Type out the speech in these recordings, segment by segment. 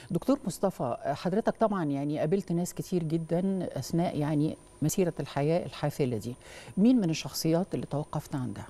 دكتور مصطفى حضرتك طبعا يعني قابلت ناس كتير جدا اثناء يعني مسيره الحياه الحافله دي مين من الشخصيات اللي توقفت عندها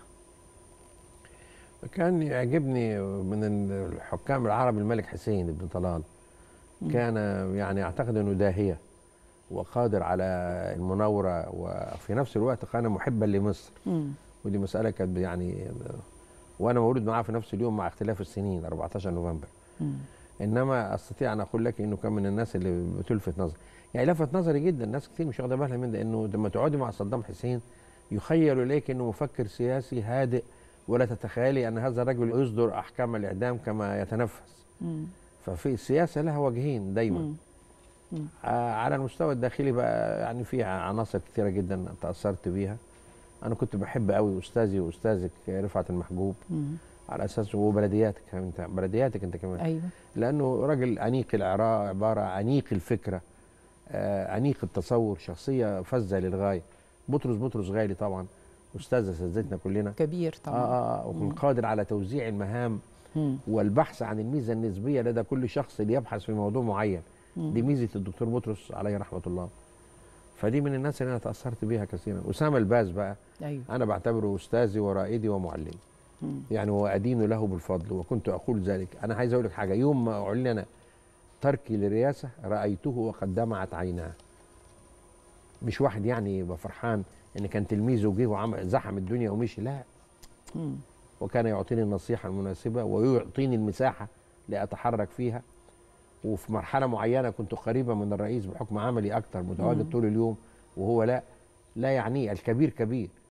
كان يعجبني من الحكام العرب الملك حسين بن طلال كان يعني اعتقد انه داهيه وقادر على المناوره وفي نفس الوقت كان محبا لمصر مم. ودي مساله كانت يعني وانا مولود معاه في نفس اليوم مع اختلاف السنين 14 نوفمبر مم. انما استطيع ان اقول لك انه كان من الناس اللي بتلفت نظري يعني لفت نظري جدا ناس كتير مش واخده بالها من ده انه لما تقعدي مع صدام حسين يخيل اليك انه مفكر سياسي هادئ ولا تتخيلي ان هذا الرجل يصدر احكام الاعدام كما يتنفس مم. ففي السياسه لها وجهين دايما مم. مم. آه، على المستوى الداخلي بقى يعني في عناصر كثيره جدا تاثرت بيها انا كنت بحب قوي استاذي واستاذك رفعت المحجوب مم. على اساس وبلدياتك انت بلدياتك انت كمان ايوه لانه راجل انيق العراء عباره انيق الفكره آه، انيق التصور شخصيه فذه للغايه بطرس بطرس غالي طبعا استاذ اساتذتنا كلنا كبير اه طبعا اه, آه وكان مم. قادر على توزيع المهام مم. والبحث عن الميزه النسبيه لدى كل شخص ليبحث في موضوع معين مم. دي ميزه الدكتور بطرس عليه رحمه الله فدي من الناس اللي انا تاثرت بيها كثيرا اسامه الباز بقى ايوه انا بعتبره استاذي ورائدي ومعلمي مم. يعني وادين له بالفضل وكنت اقول ذلك انا عايز اقول لك حاجه يوم ما اعلن تركي للرئاسه رايته وقد دمعت عيناه مش واحد يعني يبقى فرحان ان كان تلميذه جه وعمل زحم الدنيا ومشي لا مم. وكان يعطيني النصيحه المناسبه ويعطيني المساحه لاتحرك فيها وفي مرحله معينه كنت قريبا من الرئيس بحكم عملي اكتر متواجد مم. طول اليوم وهو لا لا يعنيه الكبير كبير